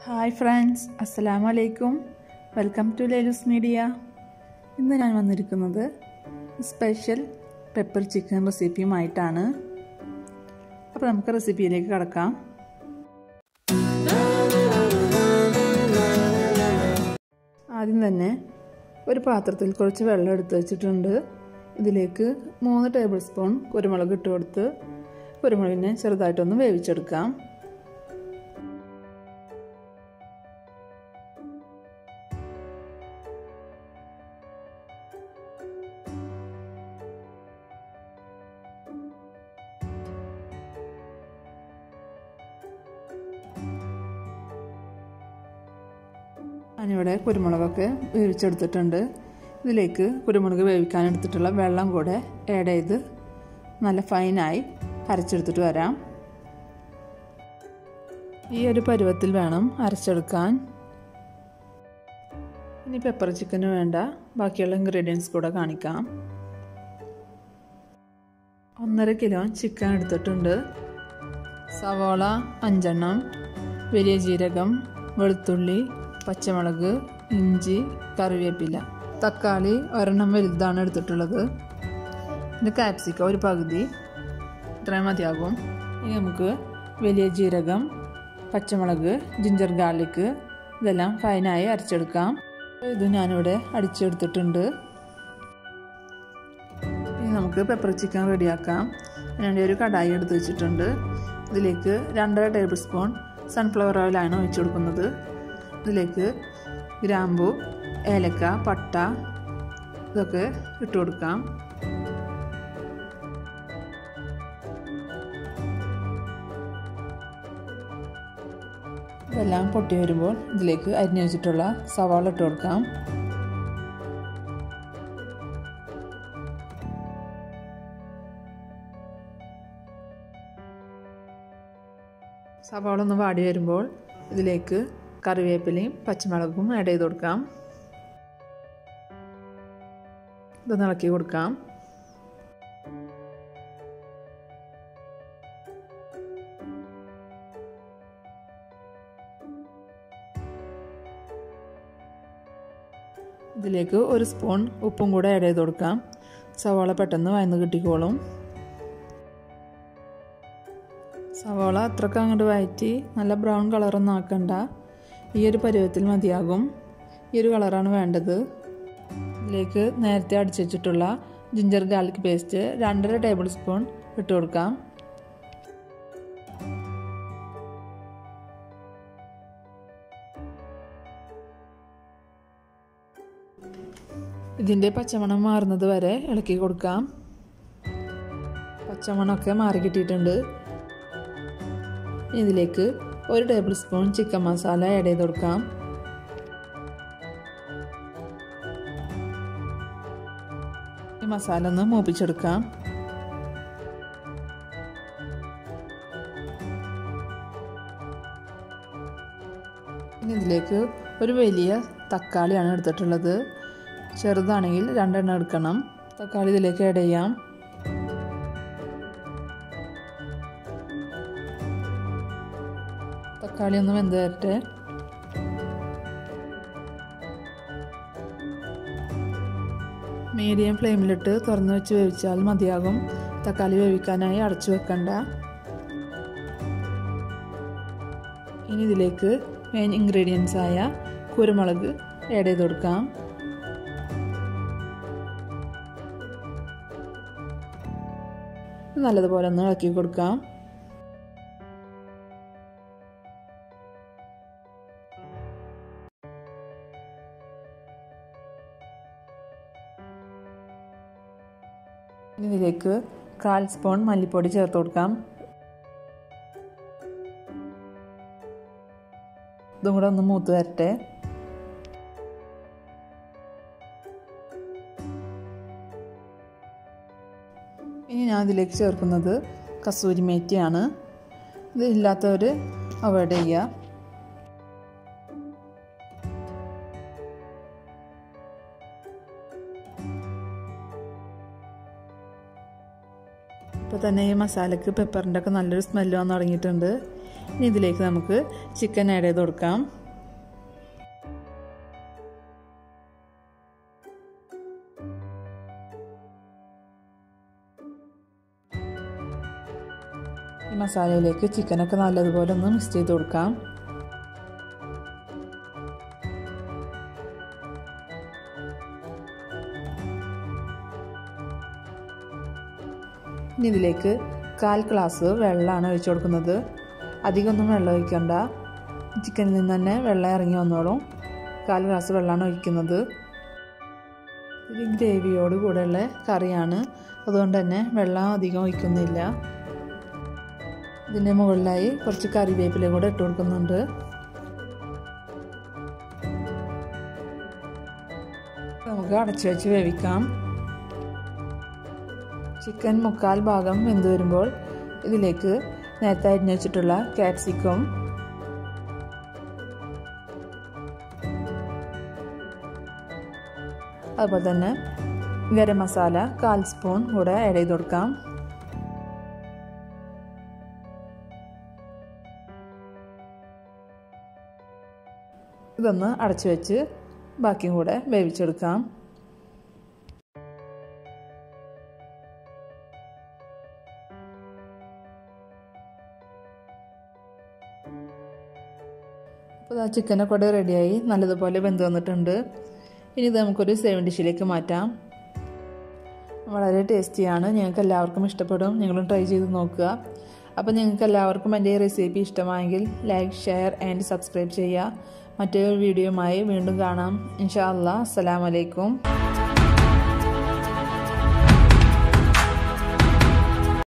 hi friends അസ്സലാമു അലൈക്കും welcome to ലേലൂസ് media ഇന്ന് ഞാൻ വന്നിരിക്കുന്നത് സ്പെഷ്യൽ പെപ്പർ ചിക്കൻ റെസിപ്പിയുമായിട്ടാണ് അപ്പോൾ നമുക്ക് റെസിപ്പിയിലേക്ക് കടക്കാം ആദ്യം തന്നെ ഒരു പാത്രത്തിൽ കുറച്ച് വെള്ളം എടുത്ത് വെച്ചിട്ടുണ്ട് ഇതിലേക്ക് മൂന്ന് ടേബിൾ സ്പൂൺ കുരുമുളക് ഇട്ട് കൊടുത്ത് കുരുമുളകിനെ ചെറുതായിട്ടൊന്ന് വേവിച്ചെടുക്കാം ഞാനിവിടെ കുരുമുളകൊക്കെ വേവിച്ചെടുത്തിട്ടുണ്ട് ഇതിലേക്ക് കുരുമുളക് വേവിക്കാൻ എടുത്തിട്ടുള്ള വെള്ളം കൂടെ ആഡ് ചെയ്ത് നല്ല ഫൈനായി അരച്ചെടുത്തിട്ട് വരാം ഈ ഒരു പരുവത്തിൽ വേണം അരച്ചെടുക്കാൻ ഇനി പെപ്പർ ചിക്കന് വേണ്ട ബാക്കിയുള്ള ഇൻഗ്രീഡിയൻസ് കൂടെ കാണിക്കാം ഒന്നര കിലോ ചിക്കൻ എടുത്തിട്ടുണ്ട് സവോള അഞ്ചെണ്ണം വലിയ ജീരകം വെളുത്തുള്ളി പച്ചമുളക് ഇഞ്ചി കറിവേപ്പില തക്കാളി ഒരെണ്ണം വലുതാണ് എടുത്തിട്ടുള്ളത് പിന്നെ കാപ്സിക്ക ഒരു പകുതി ഇത്രയും മതിയാകും ഇനി നമുക്ക് വലിയ ജീരകം പച്ചമുളക് ജിഞ്ചർ ഗാർലിക്ക് ഇതെല്ലാം ഫൈനായി അരച്ചെടുക്കാം ഇത് ഞാനിവിടെ അടിച്ചെടുത്തിട്ടുണ്ട് ഇനി നമുക്ക് പെപ്പർ ചിക്കൻ റെഡിയാക്കാം അതിനുവേണ്ടി ഒരു കടായി എടുത്ത് വെച്ചിട്ടുണ്ട് ഇതിലേക്ക് രണ്ടര ടേബിൾ സ്പൂൺ സൺഫ്ലവർ ഓയിലാണ് ഒഴിച്ചു കൊടുക്കുന്നത് ഇതിലേക്ക് ഗ്രാമ്പു ഏലക്ക പട്ട ഇതൊക്കെ ഇട്ട് കൊടുക്കാം ഇതെല്ലാം പൊട്ടി വരുമ്പോൾ ഇതിലേക്ക് അരിഞ്ഞു വെച്ചിട്ടുള്ള സവാള ഇട്ട് കൊടുക്കാം സവാള ഒന്ന് വാടി വരുമ്പോൾ ഇതിലേക്ക് കറിവേപ്പിലയും പച്ചമുളകും ആഡ് ചെയ്ത് കൊടുക്കാം ഇതൊന്ന് ഇളക്കി കൊടുക്കാം ഇതിലേക്ക് ഒരു സ്പൂൺ ഉപ്പും കൂടെ ആഡ് ചെയ്ത് കൊടുക്കാം സവാള പെട്ടെന്ന് വയന്ന് കിട്ടിക്കോളും സവാള അത്രക്ക് അങ്ങോട്ട് വയറ്റി നല്ല ബ്രൗൺ കളറൊന്നും ആക്കണ്ട ഈ ഒരു പരുവത്തിൽ മതിയാകും ഈ ഒരു കളറാണ് വേണ്ടത് ഇതിലേക്ക് നേരത്തെ അടിച്ചു വെച്ചിട്ടുള്ള ജിഞ്ചർ ഗാർലിക് പേസ്റ്റ് രണ്ടര ടേബിൾ സ്പൂൺ ഇട്ട് കൊടുക്കാം ഇതിൻ്റെ പച്ചമണം മാറുന്നത് വരെ ഇളക്കി കൊടുക്കാം പച്ചമണമൊക്കെ മാറി കിട്ടിയിട്ടുണ്ട് ഇതിലേക്ക് ഒരു tablespoon chicken masala add ചെയ്ത് കൊടുക്കാം ഈ മസാല ഒന്ന് മൂപ്പിച്ചെടുക്കാം ഇനി ഇതിലേക്ക് ഒരു വലിയ തക്കാളിയാണ് എടുത്തിട്ടുള്ളത് ചെറുതാണെങ്കിൽ രണ്ടെണ്ണം എടുക്കണം തക്കാളി ഇതിലേക്ക് ആഡ് ചെയ്യാം തക്കാളി ഒന്ന് വെന്ത് തരട്ടെ മീഡിയം ഫ്ലെയിമിലിട്ട് തുറന്ന് വെച്ച് വേവിച്ചാൽ മതിയാകും തക്കാളി വേവിക്കാനായി അടച്ചു വെക്കണ്ട ഇനി ഇതിലേക്ക് മെയിൻ ഇൻഗ്രീഡിയൻസ് ആയ കുരുമുളക് ആഡ് ചെയ്ത് കൊടുക്കാം നല്ലതുപോലെ ഒന്ന് ഇളക്കി കൊടുക്കാം ഇനി ഇതിലേക്ക് കാൽ സ്പൂൺ മല്ലിപ്പൊടി ചേർത്ത് കൊടുക്കാം ഇതും കൂടെ ഒന്ന് മൂത്ത് വരട്ടെ ഇനി ഞാൻ ഇതിലേക്ക് ചേർക്കുന്നത് കസൂരി മേറ്റിയാണ് ഇത് ഇല്ലാത്തവർ അവോയ്ഡ് ചെയ്യുക ഇപ്പോൾ തന്നെ ഈ മസാലയ്ക്ക് പെപ്പറിൻ്റെ ഒക്കെ നല്ലൊരു സ്മെല്ല് വന്ന് തുടങ്ങിയിട്ടുണ്ട് ഇനി ഇതിലേക്ക് നമുക്ക് ചിക്കൻ ആഡ് ചെയ്ത് കൊടുക്കാം ഈ മസാലയിലേക്ക് ചിക്കനൊക്കെ നല്ലതുപോലെ ഒന്ന് മിക്സ് ചെയ്ത് കൊടുക്കാം ഇനി ഇതിലേക്ക് കാൽ ഗ്ലാസ് വെള്ളമാണ് ഒഴിച്ചു കൊടുക്കുന്നത് അധികമൊന്നും വെള്ളം ഒഴിക്കണ്ട ചിക്കനിൽ നിന്ന് തന്നെ വെള്ളം ഇറങ്ങി വന്നോളും കാൽ ഗ്ലാസ് വെള്ളമാണ് ഒഴിക്കുന്നത് ഇത് ഗ്രേവിയോട് കൂടെയുള്ള കറിയാണ് അതുകൊണ്ട് തന്നെ വെള്ളം അധികം ഒഴിക്കുന്നില്ല ഇതിൻ്റെ മുകളിലായി കുറച്ച് കറിവേപ്പില കൂടെ ഇട്ട് കൊടുക്കുന്നുണ്ട് നമുക്ക് അടച്ചു വെച്ച് വേവിക്കാം ചിക്കൻ മുക്കാൽ ഭാഗം വെന്ത് വരുമ്പോൾ ഇതിലേക്ക് നേരത്തെ അരിഞ്ഞു വെച്ചിട്ടുള്ള ക്യാപ്സിക്കം അതുപോലെ തന്നെ ഗരം മസാല കാൽ സ്പൂൺ കൂടെ ആഡ് ചെയ്ത് കൊടുക്കാം ഇതൊന്ന് അടച്ചു വെച്ച് ബാക്കിയും കൂടെ വേവിച്ചെടുക്കാം അപ്പോൾ ആ ചിക്കനൊക്കെ കൂടെ റെഡിയായി നല്ലതുപോലെ വെന്ത് വന്നിട്ടുണ്ട് ഇനി ഇത് നമുക്കൊരു സേവൻ ഡിഷിലേക്ക് മാറ്റാം വളരെ ടേസ്റ്റിയാണ് ഞങ്ങൾക്ക് എല്ലാവർക്കും ഇഷ്ടപ്പെടും നിങ്ങളും ട്രൈ ചെയ്ത് നോക്കുക അപ്പോൾ നിങ്ങൾക്ക് എല്ലാവർക്കും എൻ്റെ ഈ റെസിപ്പി ഇഷ്ടമായെങ്കിൽ ലൈക്ക് ഷെയർ ആൻഡ് സബ്സ്ക്രൈബ് ചെയ്യുക മറ്റൊരു വീഡിയോയുമായി വീണ്ടും കാണാം ഇൻഷാ അല്ലാ അസ്സലാമലൈക്കും